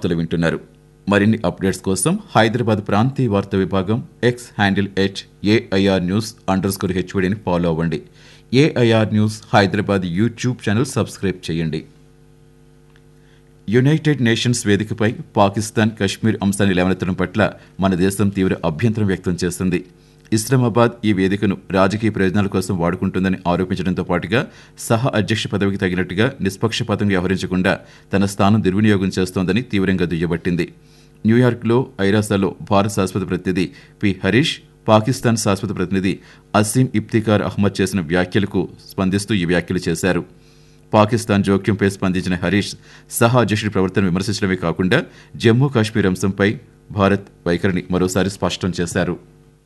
వార్తలు వింటున్నారు మరిన్ని అప్డేట్స్ కోసం హైదరాబాద్ ప్రాంతీయ వార్తా విభాగం ఎక్స్ హ్యాండిల్ ఎచ్ ఏఐఆర్ న్యూస్ అండర్ స్కోర్ హెచ్వడిని ఫాలో అవ్వండి AIR news Hyderabad YouTube channel subscribe చేయండి యునైటెడ్ నేషన్స్ వేదికపై పాకిస్తాన్ కశ్మీర్ అంశాన్ని లేవనెత్తడం పట్ల మన దేశం తీవ్ర అభ్యంతరం వ్యక్తం చేస్తుంది ఇస్లామాబాద్ ఈ వేదికను రాజకీయ ప్రయోజనాల కోసం వాడుకుంటుందని ఆరోపించడంతో పాటుగా సహ అధ్యక్ష పదవికి తగినట్టుగా నిష్పక్షపాతంగా వ్యవహరించకుండా తన స్థానం దుర్వినియోగం చేస్తోందని తీవ్రంగా దుయ్యబట్టింది న్యూయార్క్లో ఐరాసాలో భారత శాశ్వత ప్రతినిధి పి హరీష్ పాకిస్తాన్ శాశ్వత ప్రతినిధి అసీం ఇఫ్తికార్ అహ్మద్ చేసిన వ్యాఖ్యలకు స్పందిస్తూ ఈ వ్యాఖ్యలు చేశారు పాకిస్తాన్ జోక్యంపై స్పందించిన హరీష్ సహా అధ్యక్షుడి ప్రవర్తన విమర్శించడమే కాకుండా జమ్మూ కాశ్మీర్ అంశంపై భారత్ వైఖరిని మరోసారి స్పష్టం చేశారు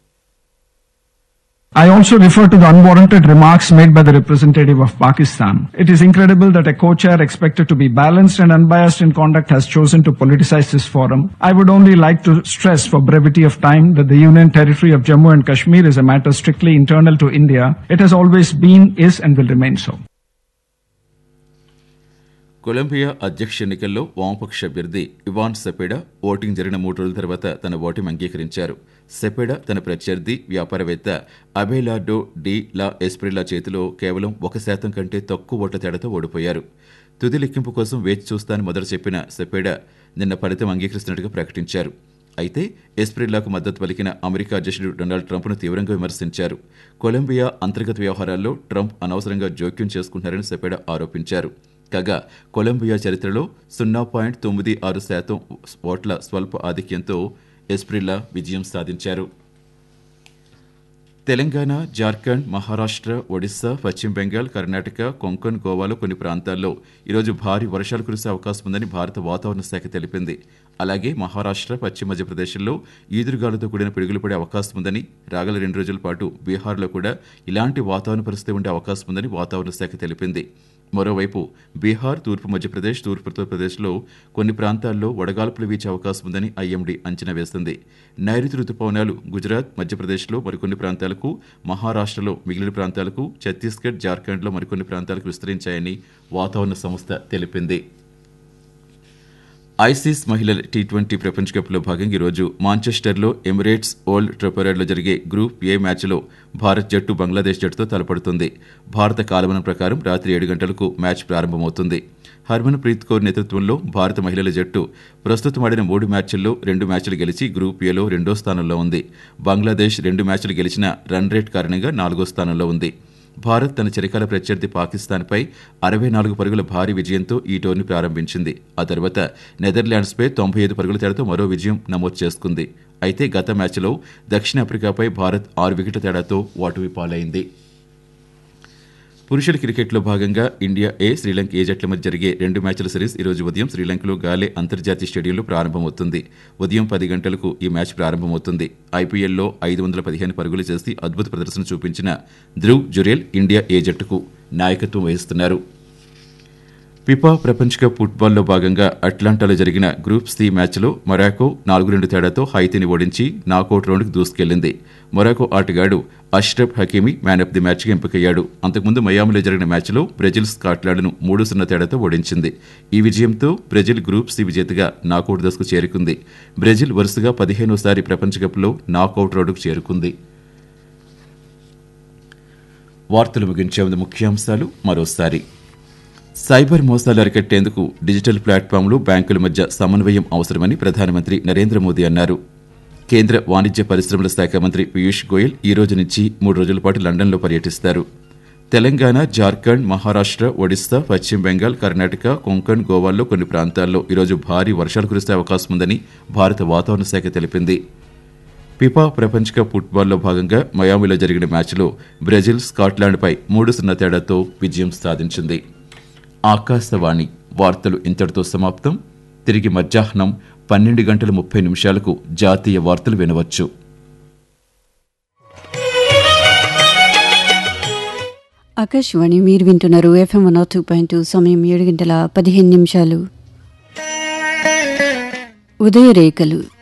I also refer to the unwarranted remarks made by the representative of Pakistan. It is incredible that a co-chair expected to be balanced and unbiased in conduct has chosen to politicize this forum. I would only like to stress for brevity of time that the Union territory of Jammu and Kashmir is a matter strictly internal to India. It has always been, is and will remain so. Colombia అధ్యక్ష ఎన్నికల్లో వామపక్ష అభ్యర్థి Ivan సెపెడా voting జరిగిన మూడు రోజుల తర్వాత తన voting అంగీకరించారు సెపెడా తన ప్రత్యర్థి వ్యాపారవేత్త అబేలార్డో డి లా ఎస్ప్రిల్లా చేతిలో కేవలం ఒక శాతం కంటే తక్కువ ఓట్ల తేడాతో ఓడిపోయారు తుది లెక్కింపు కోసం వేచి చూస్తానని మొదట చెప్పిన సెపెడా నిన్న ఫలితం అంగీకరిస్తున్నట్టుగా ప్రకటించారు అయితే ఎస్ప్రిల్లాకు మద్దతు పలికిన అమెరికా అధ్యక్షుడు డొనాల్డ్ ట్రంప్ను తీవ్రంగా విమర్శించారు కొలంబియా అంతర్గత వ్యవహారాల్లో ట్రంప్ అనవసరంగా జోక్యం చేసుకుంటున్నారని సెపెడా ఆరోపించారు కాగా కొలంబియా చరిత్రలో సున్నా పాయింట్ తొమ్మిది ఆరు శాతం ఓట్ల స్వల్ప ఆధిక్యంతో ఎస్ప్రిల్లా విజయం సాధించారు తెలంగాణ జార్ఖండ్ మహారాష్ట్ర ఒడిశా పశ్చిమ బెంగాల్ కర్ణాటక కొంకణ్ గోవాలో కొన్ని ప్రాంతాల్లో ఈరోజు భారీ వర్షాలు కురిసే అవకాశం ఉందని భారత వాతావరణ శాఖ తెలిపింది అలాగే మహారాష్ట్ర పశ్చిమ మధ్యప్రదేశ్లో ఈదురుగాలతో కూడిన పిడుగులు పడే అవకాశం ఉందని రాగల రెండు రోజుల పాటు బీహార్లో కూడా ఇలాంటి వాతావరణ పరిస్థితి ఉండే అవకాశం ఉందని వాతావరణ శాఖ తెలిపింది మరోవైపు బీహార్ తూర్పు మధ్యప్రదేశ్ తూర్పు ఉత్తరప్రదేశ్లో కొన్ని ప్రాంతాల్లో వడగాల్పులు వీచే అవకాశం ఉందని ఐఎండీ అంచనా వేస్తుంది నైరుతి రుతుపవనాలు గుజరాత్ మధ్యప్రదేశ్లో మరికొన్ని ప్రాంతాలకు మహారాష్ట్రలో మిగిలిన ప్రాంతాలకు ఛత్తీస్గఢ్ జార్ఖండ్లో మరికొన్ని ప్రాంతాలకు విస్తరించాయని వాతావరణ సంస్థ తెలిపింది ఐసీస్ మహిళల టీ ట్వంటీ ప్రపంచ కప్లో భాగంగా ఈరోజు మాంచెస్టర్లో ఎమిరేట్స్ ఓల్డ్ ట్రపరాడ్లో జరిగే గ్రూప్ ఏ మ్యాచ్లో భారత్ జట్టు బంగ్లాదేశ్ జట్టుతో తలపడుతుంది భారత కాలమానం ప్రకారం రాత్రి ఏడు గంటలకు మ్యాచ్ ప్రారంభమవుతుంది హర్మన్ ప్రీత్ కౌర్ నేతృత్వంలో భారత మహిళల జట్టు ప్రస్తుతం ఆడిన మూడు మ్యాచ్ల్లో రెండు మ్యాచ్లు గెలిచి గ్రూప్ ఏలో రెండో స్థానంలో ఉంది బంగ్లాదేశ్ రెండు మ్యాచ్లు గెలిచిన రన్ రేట్ కారణంగా నాలుగో స్థానంలో ఉంది భారత్ తన చిరకాల ప్రత్యర్థి పాకిస్తాన్పై అరవై నాలుగు పరుగుల భారీ విజయంతో ఈ టోర్నీ ప్రారంభించింది ఆ తర్వాత నెదర్లాండ్స్పై తొంభై ఐదు పరుగుల తేడాతో మరో విజయం నమోదు చేసుకుంది అయితే గత మ్యాచ్లో దక్షిణాఫ్రికాపై భారత్ ఆరు వికెట్ల తేడాతో ఓటమి పాలైంది పురుషుల క్రికెట్లో భాగంగా ఇండియా ఏ శ్రీలంక ఏ జట్ల మధ్య జరిగే రెండు మ్యాచ్ల సిరీస్ ఈరోజు ఉదయం శ్రీలంకలో గాలే అంతర్జాతీయ స్టేడియంలో ప్రారంభమవుతుంది ఉదయం పది గంటలకు ఈ మ్యాచ్ ప్రారంభమవుతుంది ఐపీఎల్లో ఐదు వందల పదిహేను పరుగులు చేసి అద్భుత ప్రదర్శన చూపించిన ధ్రువ్ జురేల్ ఇండియా ఏ జట్టుకు నాయకత్వం వహిస్తున్నారు ఫిఫా ప్రపంచ కప్ ఫుట్బాల్లో భాగంగా అట్లాంటాలో జరిగిన గ్రూప్ సి మ్యాచ్లో మొరాకో నాలుగు రెండు తేడాతో హైతీని ఓడించి నాకౌట్ రౌండ్కి దూసుకెళ్లింది మొరాకో ఆటగాడు Achraf Hakimi man of the మ్యాచ్కి ఎంపికయ్యాడు అంతకుముందు మయామిలో జరిగిన మ్యాచ్లో బ్రెజిల్ స్కాట్లాండ్ను మూడు సున్నా తేడాతో ఓడించింది ఈ విజయంతో బ్రెజిల్ గ్రూప్ సి విజేతగా నాకౌట్ దశకు చేరుకుంది బ్రెజిల్ వరుసగా పదిహేనోసారి ప్రపంచ కప్లో నాకౌట్ రౌండ్కు చేరుకుంది వార్తలు ముగించే ముందు ముఖ్యాంశాలు మరోసారి సైబర్ మోసాలు అరికట్టేందుకు డిజిటల్ ప్లాట్ఫామ్లు బ్యాంకుల మధ్య సమన్వయం అవసరమని ప్రధానమంత్రి నరేంద్ర మోదీ అన్నారు కేంద్ర వాణిజ్య పరిశ్రమల శాఖ మంత్రి పీయూష్ గోయల్ ఈ రోజు నుంచి మూడు రోజుల పాటు లండన్లో పర్యటిస్తారు తెలంగాణ జార్ఖండ్ మహారాష్ట్ర ఒడిశా పశ్చిమ బెంగాల్ కర్ణాటక కొంకణ్ గోవాల్లో కొన్ని ప్రాంతాల్లో ఈరోజు భారీ వర్షాలు కురిసే అవకాశం ఉందని భారత వాతావరణ శాఖ తెలిపింది ఫిఫా ప్రపంచ కప్ ఫుట్బాల్లో భాగంగా మయామిలో జరిగిన మ్యాచ్లో బ్రెజిల్ స్కాట్లాండ్పై మూడు సున్నా తేడాతో విజయం సాధించింది ఆకాశవాణి వార్తలు ఇంతటితో సమాప్తం తిరిగి మధ్యాహ్నం పన్నెండు గంటల ముప్పై నిమిషాలకు జాతీయ వార్తలు వినవచ్చు ఆకాశవాణి మీరు వింటున్నారు FM one two point two సమయం ఏడు గంటల పదిహేను నిమిషాలు ఉదయ రేఖలు